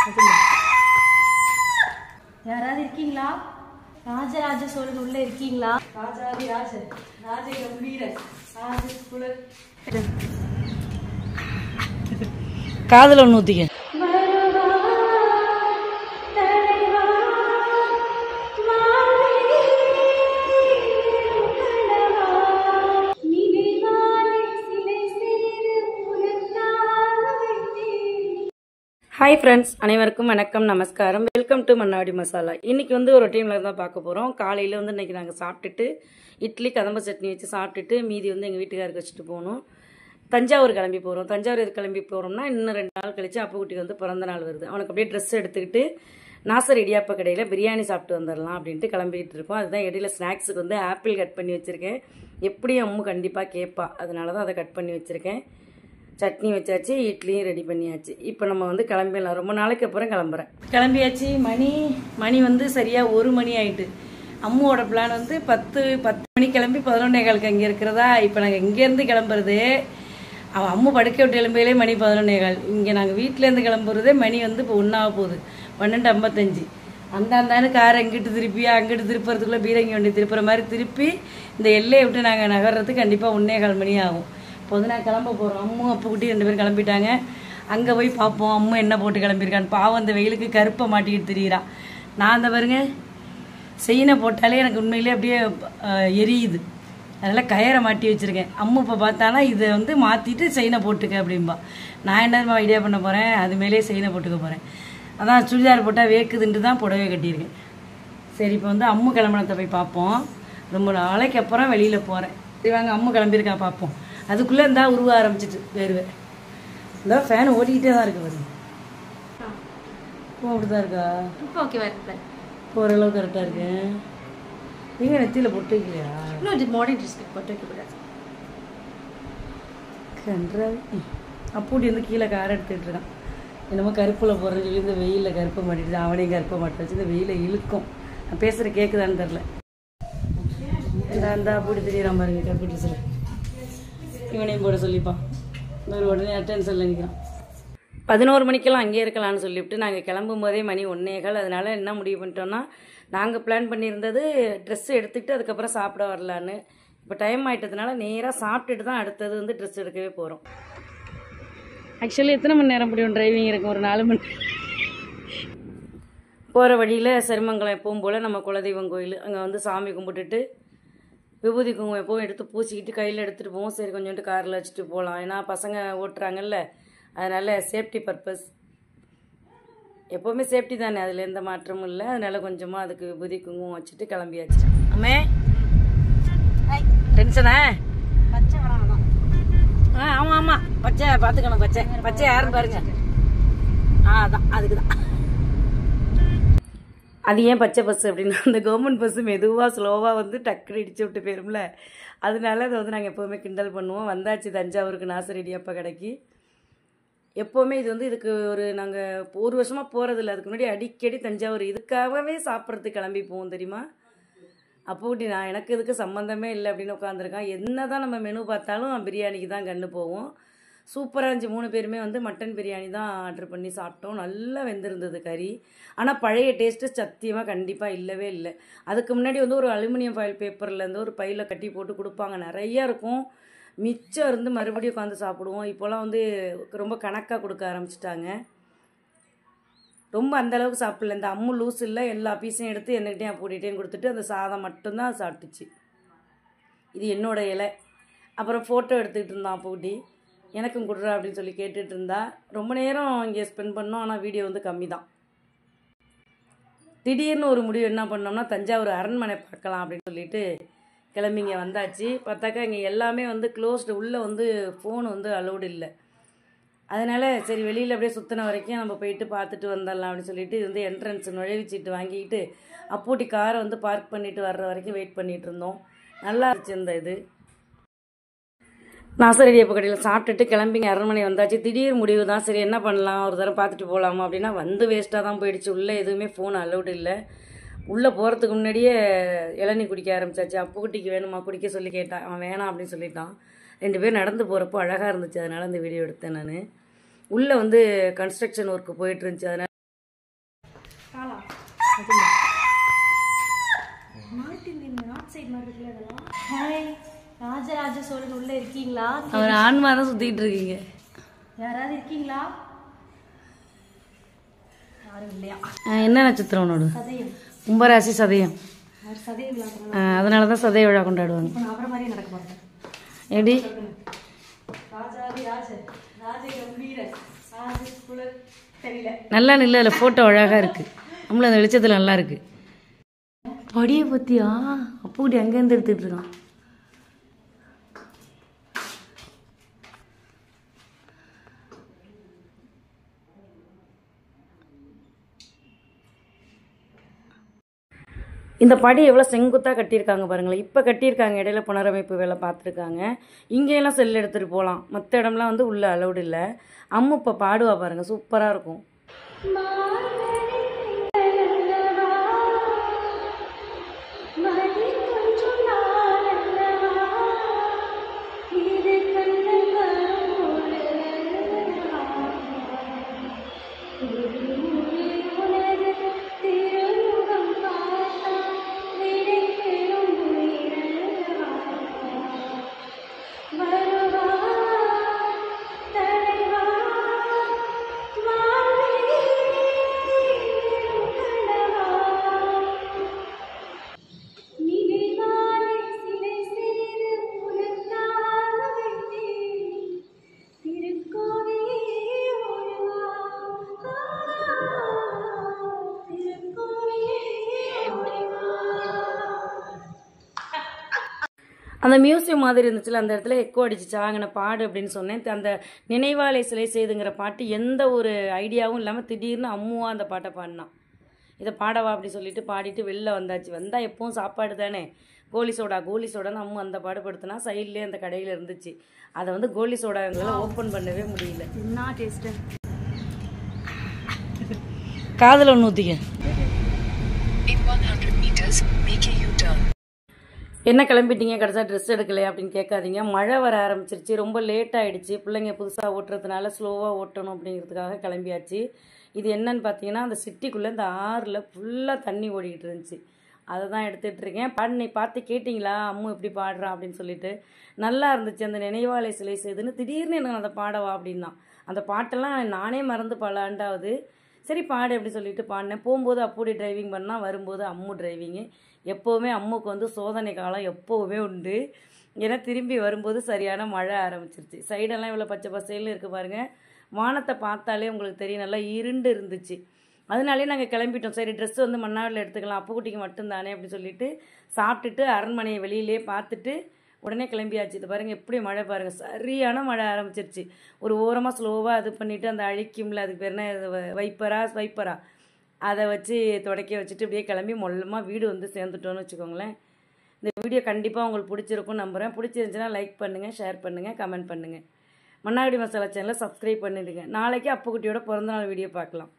யாராவது இருக்கீங்களா ராஜராஜ சோழன் உள்ள இருக்கீங்களா ராஜாதி ராஜ ராஜ கம்பீர ராஜ குலர் காதில் ஒன்று ஊற்றிக்க ஹாய் ஃப்ரெண்ட்ஸ் அனைவருக்கும் வணக்கம் நமஸ்காரம் வெல்கம் டு மன்னாடி மசாலா இன்னைக்கு வந்து ஒரு டீமில் தான் பார்க்க போகிறோம் காலையில் வந்து இன்னைக்கு நாங்கள் சாப்பிட்டுட்டு இட்லி கதம்ப சட்னி வச்சு சாப்பிட்டுட்டு மீதி வந்து எங்கள் வீட்டுக்காருக்கு வச்சுட்டு போகணும் தஞ்சாவூர் கிளம்பி போகிறோம் தஞ்சாவூர் எது கிளம்பி போகிறோம்னா இன்னும் ரெண்டு நாள் கழிச்சு அப்புக்குட்டிக்கு வந்து பிறந்த நாள் வருது அவனுக்கு அப்படியே ட்ரெஸ் எடுத்துக்கிட்டு நாசர் இடியாப்ப கடையில் பிரியாணி சாப்பிட்டு வந்துடலாம் அப்படின்ட்டு கிளம்பிக்கிட்டு இருக்கோம் அதுதான் இடையில ஸ்நாக்ஸுக்கு வந்து ஆப்பிள் கட் பண்ணி வச்சுருக்கேன் எப்படியும் அம்மு கண்டிப்பாக கேட்பா அதனால தான் அதை கட் பண்ணி வச்சுருக்கேன் சட்னி வச்சாச்சு இட்லியும் ரெடி பண்ணியாச்சு இப்போ நம்ம வந்து கிளம்பிடலாம் ரொம்ப நாளைக்கு அப்புறம் கிளம்புறேன் கிளம்பியாச்சு மணி மணி வந்து சரியாக ஒரு மணி ஆயிட்டு அம்முவோட பிளான் வந்து பத்து பத்து மணி கிளம்பி பதினொன்னே காலுக்கு அங்கே இருக்கிறதா இப்போ நாங்கள் இங்கேருந்து கிளம்புறது அவன் அம்மு படுக்க விட்டு கிளம்பியிலே மணி பதினொன்னே கால் இங்கே நாங்கள் வீட்டிலேருந்து கிளம்புறதே மணி வந்து இப்போ ஒன்றாக போகுது பன்னெண்டு ஐம்பத்தஞ்சு அந்த அந்தானு காரை எங்கிட்டு திருப்பி அங்கிட்டு திருப்புறதுக்குள்ளே பீரங்கி வண்டி திருப்புற மாதிரி திருப்பி இந்த எல்லையை விட்டு நாங்கள் நகர்றதுக்கு கண்டிப்பாக ஒன்றே கால் மணி ஆகும் இப்போ வந்து நான் கிளம்ப போகிறோம் அம்மும் அப்பா குட்டி ரெண்டு பேரும் கிளம்பிட்டாங்க அங்கே போய் பார்ப்போம் அம்மா என்ன போட்டு கிளம்பியிருக்கான்னு பாவம் அந்த வெயிலுக்கு கருப்பை மாட்டிக்கிட்டு திரியிறான் நான் அந்த பாருங்க செயினை போட்டாலே எனக்கு உண்மையிலே அப்படியே அஹ், எரியுது அதனால் கயரை மாட்டி வச்சுருக்கேன் அம்மு இப்போ பார்த்தானா இதை வந்து மாற்றிட்டு செயினை போட்டுக்க அப்படிம்பா நான் என்ன ஐடியா பண்ண போகிறேன் அது மேலே செயினை போட்டுக்க போகிறேன் அதான் சுடிதார் போட்டால் வேக்குதுன்ட்டு தான் புடவை கட்டியிருக்கேன் சரி இப்போ வந்து அம்மு கிளம்புனத்தை போய் பார்ப்போம் ரொம்ப நாளைக்கு அப்புறம் வெளியில் போகிறேன் சரி வாங்க அம்மு கிளம்பியிருக்கா பார்ப்போம் அதுக்குள்ளே இருந்தா உருவ ஆரம்பிச்சிட்டு வேர்வை இந்த ஃபேன் ஓடிக்கிட்டே தான் இருக்கு பாருங்க இப்போ அப்படி தான் இருக்கா இப்போ ஓகேவா இருக்கு போகிற அளவுக்கு கரெக்டாக இருக்கு நீங்கள் நெத்தியில் பொட்டு வைக்கலையா இன்னும் இது மாடர்ன் ட்ரெஸ் போட்டு வைக்கக்கூடாது கன்றாவி அப்பூட்டி வந்து கீழே கார் எடுத்துக்கிட்டு இருக்கான் என்னமோ கருப்பில் போகிறேன்னு சொல்லி இந்த வெயிலில் கருப்பை மாட்டிட்டு அவனையும் கருப்பை மாட்ட வச்சு இந்த வெயிலை இழுக்கும் நான் பேசுகிற கேட்குதான்னு தெரில இந்த அந்த அப்பூட்டி தெரியறான் பாருங்க கருப்பு ட்ரெஸ்ஸில் இவனையும் போட சொல்லிப்பான் ஒரு உடனே அட்டென்ஷனில் நிற்கிறான் பதினோரு மணிக்கெல்லாம் அங்கேயே இருக்கலாம்னு சொல்லிவிட்டு நாங்கள் கிளம்பும் போதே மணி ஒன்னேகால் அதனால என்ன முடிவு பண்ணிட்டோம்னா நாங்கள் பிளான் பண்ணியிருந்தது ட்ரெஸ் எடுத்துக்கிட்டு அதுக்கப்புறம் சாப்பிட வரலான்னு இப்போ டைம் ஆயிட்டதுனால நேராக சாப்பிட்டுட்டு தான் அடுத்தது வந்து ட்ரெஸ் எடுக்கவே போகிறோம் ஆக்சுவலி எத்தனை மணி நேரம் முடியும் டிரைவிங் இருக்கும் ஒரு நாலு மணி போகிற வழியில் செருமங்கலம் எப்பவும் போல் நம்ம குலதெய்வம் கோயில் அங்கே வந்து சாமி கும்பிட்டுட்டு விபூதி குங்குமம் எப்பவும் எடுத்து பூசிக்கிட்டு கையில் எடுத்துகிட்டு போவோம் சரி கொஞ்சோண்டு காரில் வச்சுட்டு போகலாம் ஏன்னா பசங்க ஓட்டுறாங்கல்ல அதனால் சேஃப்டி பர்பஸ் எப்போவுமே சேஃப்டி தானே அதில் எந்த மாற்றமும் இல்லை அதனால் கொஞ்சமாக அதுக்கு விபூதி குங்குமம் வச்சுட்டு கிளம்பியாச்சு அம்மே டென்ஷனா ஆ ஆமாம் ஆமாம் பச்சை பார்த்துக்கணும் பச்சை பச்சை யாருன்னு பாருங்க ஆ அதான் அதுக்கு தான் அது ஏன் பச்சை பஸ் அப்படின்னா அந்த கவர்மெண்ட் பஸ்ஸு மெதுவாக ஸ்லோவாக வந்து டக்குனு இடிச்சு விட்டு போயிரும்ல அதனால அதை வந்து நாங்கள் எப்போவுமே கிண்டல் பண்ணுவோம் வந்தாச்சு தஞ்சாவூருக்கு நாசரடி அப்பா கடைக்கு எப்போவுமே இது வந்து இதுக்கு ஒரு நாங்கள் ஒரு வருஷமாக போகிறதில்ல அதுக்கு முன்னாடி அடிக்கடி தஞ்சாவூர் இதுக்காகவே சாப்பிட்றதுக்கு கிளம்பி போவோம் தெரியுமா அப்போ ஊட்டி நான் எனக்கு இதுக்கு சம்மந்தமே இல்லை அப்படின்னு உட்காந்துருக்கான் என்ன தான் நம்ம மெனு பார்த்தாலும் பிரியாணிக்கு தான் கண்ணு போவோம் சூப்பராக இருந்துச்சு மூணு பேருமே வந்து மட்டன் பிரியாணி தான் ஆர்டர் பண்ணி சாப்பிட்டோம் நல்லா வெந்திருந்தது கறி ஆனால் பழைய டேஸ்ட்டு சத்தியமாக கண்டிப்பாக இல்லவே இல்லை அதுக்கு முன்னாடி வந்து ஒரு அலுமினியம் ஃபாயில் பேப்பர்லேருந்து ஒரு பையில் கட்டி போட்டு கொடுப்பாங்க நிறையா இருக்கும் மிச்சம் இருந்து மறுபடியும் உட்காந்து சாப்பிடுவோம் இப்போலாம் வந்து ரொம்ப கணக்காக கொடுக்க ஆரம்பிச்சிட்டாங்க ரொம்ப அந்த அளவுக்கு சாப்பிடல இந்த அம்மு லூஸ் இல்லை எல்லா பீஸையும் எடுத்து என்னகிட்டையும் போட்டிகிட்டேன்னு கொடுத்துட்டு அந்த சாதம் மட்டும்தான் அது சாப்பிட்டுச்சு இது என்னோட இலை அப்புறம் ஃபோட்டோ எடுத்துக்கிட்டு இருந்தான் பூட்டி எனக்கும் கொடுறா அப்படின்னு சொல்லி கேட்டுட்டு இருந்தா ரொம்ப நேரம் இங்கே ஸ்பெண்ட் பண்ணோம் ஆனால் வீடியோ வந்து கம்மி தான் திடீர்னு ஒரு முடிவு என்ன பண்ணோம்னா தஞ்சாவூர் அரண்மனை பார்க்கலாம் அப்படின்னு சொல்லிட்டு கிளம்பி இங்கே வந்தாச்சு பார்த்தாக்கா இங்கே எல்லாமே வந்து க்ளோஸ்டு உள்ளே வந்து ஃபோன் வந்து அலௌடு இல்லை அதனால் சரி வெளியில் அப்படியே சுற்றின வரைக்கும் நம்ம போயிட்டு பார்த்துட்டு வந்துடலாம் அப்படின்னு சொல்லிட்டு இது வந்து என்ட்ரன்ஸ் நுழைவுச்சீட்டு வாங்கிக்கிட்டு அப்பூட்டி காரை வந்து பார்க் பண்ணிட்டு வர்ற வரைக்கும் வெயிட் பண்ணிட்டு இருந்தோம் நல்லா இருந்துச்சு இந்த இது நாசரடியப்ப கடையில் சாப்பிட்டுட்டு கிளம்பிங்க அரண்மனை வந்தாச்சு திடீர் முடிவு தான் சரி என்ன பண்ணலாம் ஒரு தடவை பார்த்துட்டு போகலாமா அப்படின்னா வந்து வேஸ்ட்டாக தான் போயிடுச்சு உள்ளே எதுவுமே ஃபோன் அலௌடு இல்லை உள்ளே போகிறதுக்கு முன்னாடியே இளநீ குடிக்க ஆரம்பிச்சாச்சு அப்புக்குட்டிக்கு வேணுமா குடிக்க சொல்லி கேட்டான் அவன் வேணாம் அப்படின்னு சொல்லிட்டான் ரெண்டு பேர் நடந்து போகிறப்போ அழகாக இருந்துச்சு அதனால் அந்த வீடியோ எடுத்தேன் நான் உள்ளே வந்து கன்ஸ்ட்ரக்ஷன் ஒர்க்கு போயிட்டு இருந்துச்சு அதனால் நார்த் இந்தியன் நார்த் சைடு மாதிரி இருக்குல்ல இதெல்லாம் ஹாய் ராஜராஜ சோழன் உள்ள இருக்கீங்களா அவர் ஆன்மா தான் சுற்றிட்டு இருக்கீங்க யாராவது இருக்கீங்களா யாரும் இல்லையா ஆ, என்ன நட்சத்திரம் உன்னோட சதயம் கும்பராசி சதயம் அவர் சதயம் விளையாடுறாங்க ஆ, அதனால தான் சதய விழா கொண்டாடுவாங்க இப்போ நான் அவரை மாதிரியே நடக்க போறேன் எப்படி ராஜாதி ராஜ ராஜ கம்பீரன் ராஜ குலர் தெரியல நல்லா நில்ல அதில் ஃபோட்டோ அழகாக இருக்குது நம்மள அந்த வெளிச்சத்தில் நல்லா இருக்கு படியை பற்றியா அப்பூடி அங்கேருந்து எடுத்துகிட்டு இருக்கான் இந்த படி எவ்வளோ செங்குத்தாக கட்டியிருக்காங்க பாருங்களேன் இப்போ கட்டியிருக்காங்க இடையில புனரமைப்பு வேலை பார்த்துருக்காங்க இங்கேயெல்லாம் செல் எடுத்துகிட்டு போகலாம் மற்ற இடம்லாம் வந்து உள்ளே அலௌடு இல்லை அம்மு இப்போ பாடுவா பாருங்க சூப்பராக இருக்கும் அந்த மியூசியம் மாதிரி இருந்துச்சுல அந்த இடத்துல எக்கோ அடிச்சிச்சா அங்கே பாடு அப்படின்னு சொன்னேன் அந்த நினைவாலை சிலை செய்துங்கிற பாட்டு எந்த ஒரு ஐடியாவும் இல்லாமல் திடீர்னு அம்முவா அந்த பாட்டை பாடினான் இதை பாடவா அப்படி சொல்லிட்டு பாடிட்டு வெளில வந்தாச்சு வந்தால் எப்பவும் சாப்பாடு தானே கோலி சோடா கோலி சோடான்னு அம்மு அந்த பாடுபடுத்தினா சைட்லேயே அந்த கடையில் இருந்துச்சு அதை வந்து கோலி சோடா எங்களால் ஓப்பன் பண்ணவே முடியல என்ன டேஸ்ட்டு காதில் ஒன்று ஊற்றிக்க In 100 meters, make a U-turn. என்ன கிளம்பிட்டீங்க கடைசியாக ட்ரெஸ் எடுக்கலையா அப்படின்னு கேட்காதீங்க மழை வர ஆரம்பிச்சிருச்சு ரொம்ப லேட் ஆயிடுச்சு பிள்ளைங்க புதுசாக ஓட்டுறதுனால ஸ்லோவாக ஓட்டணும் அப்படிங்கிறதுக்காக கிளம்பியாச்சு இது என்னன்னு பார்த்தீங்கன்னா அந்த சிட்டிக்குள்ளே இந்த ஆறில் ஃபுல்லாக தண்ணி ஓடிக்கிட்டு இருந்துச்சு அதை தான் எடுத்துகிட்டு இருக்கேன் பாடி பார்த்து கேட்டிங்களா அம்மு எப்படி பாடுறான் அப்படின்னு சொல்லிட்டு நல்லா இருந்துச்சு அந்த நினைவாலை சிலை செய்துன்னு திடீர்னு எனக்கு அதை பாடவா அப்படின்னா அந்த பாட்டெல்லாம் நானே மறந்து பல ஆண்டாவது சரி பாடு அப்படி சொல்லிட்டு பாடினேன் போகும்போது அப்படி டிரைவிங் பண்ணால் வரும்போது அம்மு டிரைவிங்கு எப்போவுமே அம்முக்கு வந்து சோதனை காலம் எப்போவுமே உண்டு ஏன்னா திரும்பி வரும்போது சரியான மழை ஆரம்பிச்சிருச்சு சைடெல்லாம் இவ்வளோ பச்சை பசேல்னு இருக்குது பாருங்கள் வானத்தை பார்த்தாலே உங்களுக்கு தெரியும் நல்லா இருண்டு இருந்துச்சு அதனாலே நாங்கள் கிளம்பிட்டோம் சரி ட்ரெஸ் வந்து மன்னாடில் எடுத்துக்கலாம் அப்புக்குட்டிக்கு மட்டும்தானே அப்படி சொல்லிட்டு சாப்பிட்டுட்டு அரண்மனையை வெளியிலே பார்த்துட்டு உடனே கிளம்பியாச்சு இது பாருங்கள் எப்படி மழை பாருங்கள் சரியான மழை ஆரம்பிச்சிருச்சு ஒரு ஓரமாக ஸ்லோவாக இது பண்ணிவிட்டு அந்த அழிக்கும்ல அதுக்கு பேர் என்ன இது வ- வைப்பரா வைப்பரா அதை வச்சு தொடக்க வச்சுட்டு இப்படியே கிளம்பி மொல்லமாக வீடு வந்து சேர்ந்துட்டோன்னு வச்சுக்கோங்களேன் இந்த வீடியோ கண்டிப்பாக உங்களுக்கு பிடிச்சிருக்கும் நம்புகிறேன் பிடிச்சிருந்துச்சுன்னா லைக் பண்ணுங்கள் ஷேர் பண்ணுங்கள் கமெண்ட் பண்ணுங்கள் மன்னாடி மசாலா சேனலை சப்ஸ்கிரைப் பண்ணிடுங்க நாளைக்கு அப்புக்குட்டியோட பிறந்தநாள் வீடியோ பார்க்கலாம்